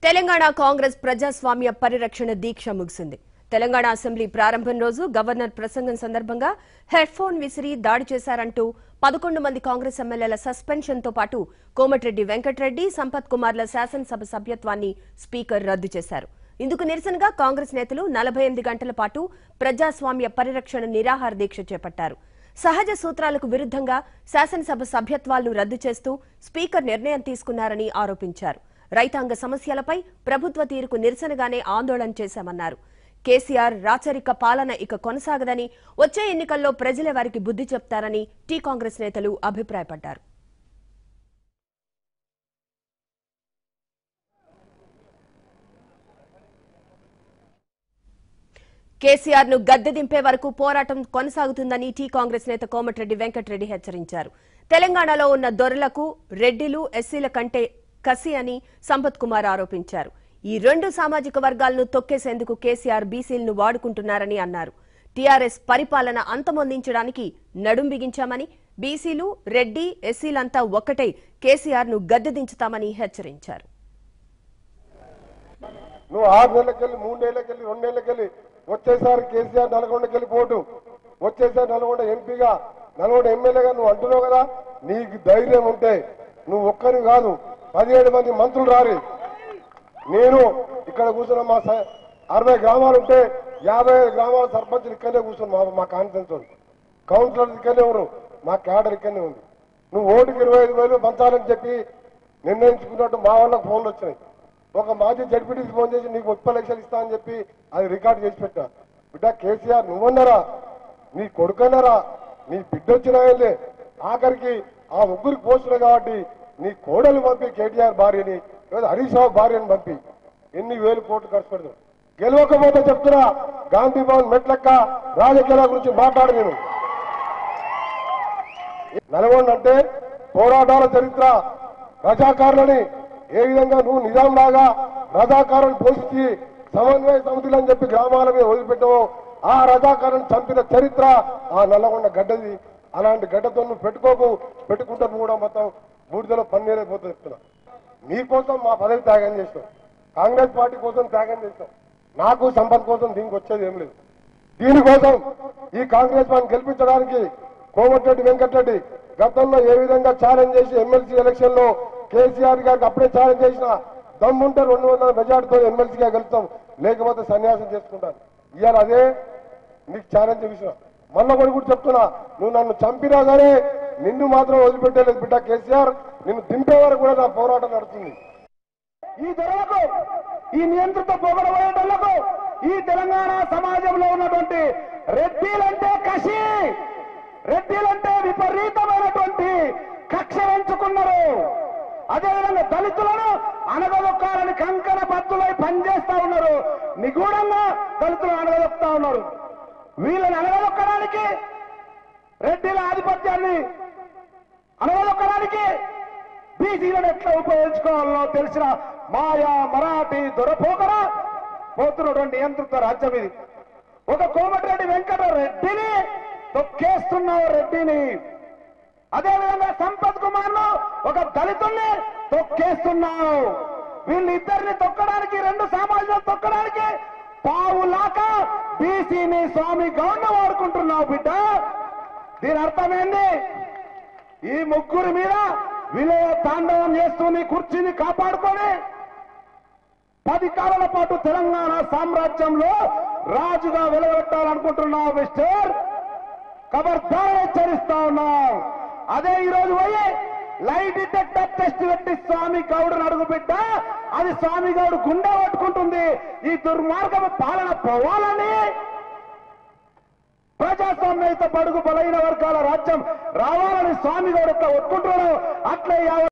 తెలంగాణ కాంగ్రెస్ ప్రజాస్వామ్య పరిరక్షణ దీక్ష ముగిసింది తెలంగాణ అసెంబ్లీ ప్రారంభం రోజు గవర్నర్ ప్రసంగం సందర్భంగా హెడ్ ఫోన్ విసిరి దాడి చేశారంటూ పదకొండు మంది కాంగ్రెస్ ఎమ్మెల్యేల సస్పెన్షన్ తో పాటు కోమటిరెడ్డి వెంకటరెడ్డి సంపత్ కుమార్ల శాసనసభ సభ్యత్వాన్ని స్పీకర్ రద్దు చేశారు ఇందుకు నిరసనగా కాంగ్రెస్ నేతలు నలభై ఎనిమిది గంటల పాటు ప్రజాస్వామ్య పరిరక్షణ నిరాహార దీక్ష చేపట్టారు సహజ సూత్రాలకు విరుద్ధంగా శాసనసభ సభ్యత్వాలను రద్దు చేస్తూ స్పీకర్ నిర్ణయం తీసుకున్నారని ఆరోపించారు రైతాంగ సమస్యలపై ప్రభుత్వ తీరుకు నిరసనగానే ఆందోళన చేశామన్నారు కేసీఆర్ రాచరిక పాలన ఇక కొనసాగదని వచ్చే ఎన్నికల్లో ప్రజలే వారికి బుద్ధి చెప్తారని టీ కాంగ్రెస్ నేతలు అభిప్రాయపడ్డారు కేసీఆర్ ను గద్దె దింపే వరకు పోరాటం కొనసాగుతుందని టీ కాంగ్రెస్ నేత కోమటిరెడ్డి వెంకటరెడ్డి హెచ్చరించారు తెలంగాణలో ఉన్న దొరలకు రెడ్డిలు ఎస్సీల కంటే కసి అని సంపత్ కుమార్ ఆరోపించారు ఈ రెండు సామాజిక వర్గాలను తొక్కేసేందుకు కేసీఆర్ బీసీలను వాడుకుంటున్నారని అన్నారు టీఆర్ఎస్ పరిపాలన అంతమొందించడానికి నడుం బిగించామని బీసీలు రెడ్డి ఎస్సీలంతా ఒక్కటై కేసీఆర్ ను గద్దె దించుతామని హెచ్చరించారు నువ్వు ఆరు నెలలకెళ్ళి మూడు నెలలకెళ్ళి రెండు నెలలకెళ్ళి వచ్చేసారి కేసీఆర్ నల్గొండకెళ్ళి పోటు వచ్చేసారి నల్గొండ ఎంపీగా నల్గొండ ఎమ్మెల్యేగా నువ్వు అంటున్నావు కదా నీకు ధైర్యం ఉంటే నువ్వు ఒక్కరి కాదు పదిహేడు మంది మంత్రులు రారి నేను ఇక్కడ కూర్చున్న మా స- అరవై గ్రామాలు ఉంటే యాభై ఐదు గ్రామాల సర్పంచులు ఇక్కడనే కూర్చుని మా మా కాన్ఫరెన్స్ వాళ్ళు కౌన్సిలర్లు ఇక్కడనే ఉన్నారు మా క్యాడర్ ఇక్కడనే ఉంది నువ్వు ఓటుకి ఇరవై ఐదు వేలు పంచాలని చెప్పి నిర్ణయించుకున్నట్టు మా వాళ్ళకి ఫోన్లు వచ్చినాయి ఒక మాజీ జడ్పీటీకి ఫోన్ చేసి నీకు ముప్పై లక్షలు ఇస్తా అని చెప్పి అది రికార్డ్ చేసి పెట్టా బిడ్డ కేసీఆర్ నువ్వన్నారా నీ కొడుకన్నారా నీ బిడ్డ వచ్చినాయలే ఆఖరికి ఆ ముగ్గురికి పోస్తున్నా కాబట్టి నీ కోడలు పంపి కేటీఆర్ భార్యని లేదా హరీష్ రావు భార్యని పంపి ఎన్ని వేలు కోట్లు ఖర్చు పెడతావు గెలవకపోతే చెప్తున్నా గాంధీ భవన్ మెట్లక్క రాజకీయాల గురించి మాట్లాడు నేను నల్గొండ అంటే పోరాటాల చరిత్ర రజాకారులని ఏ విధంగా నువ్వు నిజాం లాగా రజాకారులను పోషించి సమన్వయ సమితులు అని చెప్పి గ్రామాల మీద వదిలిపెట్టవో ఆ రజాకారులను చంపిన చరిత్ర ఆ నల్లగొండ గడ్డది అలాంటి గడ్డతో నువ్వు పెట్టుకోకు పెట్టుకుంటే నువ్వు కూడా మొత్తం బూడిదలో పన్నీరైపోతుంది చెప్తున్నా మీకోసం మా పదవి త్యాగం చేస్తాం కాంగ్రెస్ పార్టీ కోసం త్యాగం చేస్తాం నాకు సంపత్ కోసం దీనికి వచ్చేది ఏం లేదు దీనికోసం ఈ కాంగ్రెస్ పార్టీని గెలిపించడానికి కోమటిరెడ్డి వెంకటరెడ్డి గతంలో ఏ విధంగా ఛాలెంజ్ చేసి ఎమ్మెల్సీ ఎలక్షన్ లో కేసీఆర్ గారికి అప్పుడే ఛాలెంజ్ చేసిన దమ్ముంటే రెండు వందల మెజార్టీతో ఎమ్మెల్సీగా గెలుస్తాం లేకపోతే సన్యాసం చేసుకుంటాను ఇవాళ అదే నీకు ఛాలెంజ్ విషయం మొన్న కూడా కూడా చెప్తున్నా నువ్వు నన్ను చంపినా సరే నిన్ను మాత్రం వదిలిపెట్టలేదు బిడ్డ కేసీఆర్ నిన్ను దింపే వరకు కూడా నా పోరాటం నడుస్తుంది ఈ ధరలకు ఈ నియంత్రిత పోగడబోయేటోళ్లకు ఈ తెలంగాణ సమాజంలో ఉన్నటువంటి రెడ్డిలంటే కసి రెడ్డిలంటే విపరీతమైనటువంటి కక్ష పెంచుకున్నారు అదేవిధంగా దళితులను అనగదొక్కాలని కంకణ బద్దులై పనిచేస్తా ఉన్నారు నిగూఢంగా దళితులు అనగదొక్తా ఉన్నారు వీళ్ళని అనగదొక్కడానికి రెడ్డిల ఆధిపత్యాన్ని అనగదొక్కడానికి బీసీలను ఎట్లా ఉపయోగించుకోవాలో తెలిసిన మాయా మరాఠీ దొరపోకర పోతున్నటువంటి నియంత్రిత రాజ్యం ఇది ఒక కోమటిరెడ్డి వెంకట రెడ్డిని తొక్కేస్తున్నావు రెడ్డిని అదేవిధంగా సంపత్ కుమార్ ను ఒక దళితుల్ని తొక్కేస్తున్నావు వీళ్ళిద్దరిని తొక్కడానికి రెండు సామాజిక తొక్కడానికి పావులాక బీసీని స్వామి గౌండ్ వాడుకుంటున్నావు బిడ్డ దీని అర్థమేంది ఈ ముగ్గురి మీద విలయ తాండవం చేస్తూ నీ కుర్చీని కాపాడుకొని పది కాలాల పాటు తెలంగాణ సామ్రాజ్యంలో రాజుగా వెలగొట్టాలనుకుంటున్నావు మిస్టర్ ఖబర్దార్ హెచ్చరిస్తా ఉన్నాం అదే ఈ రోజు పోయి లైట్ డిటెక్టర్ టెస్ట్ పెట్టి స్వామి గౌడును అడుగుబిడ్డ అది స్వామి గౌడు గుండె పట్టుకుంటుంది ఈ దుర్మార్గం పాలన పోవాలని ప్రజాస్వామ్యత బడుగు బలైన వర్గాల రాజ్యం రావాలని స్వామి గౌడు ఒప్పుకుంటున్నాడు అట్లే యావత్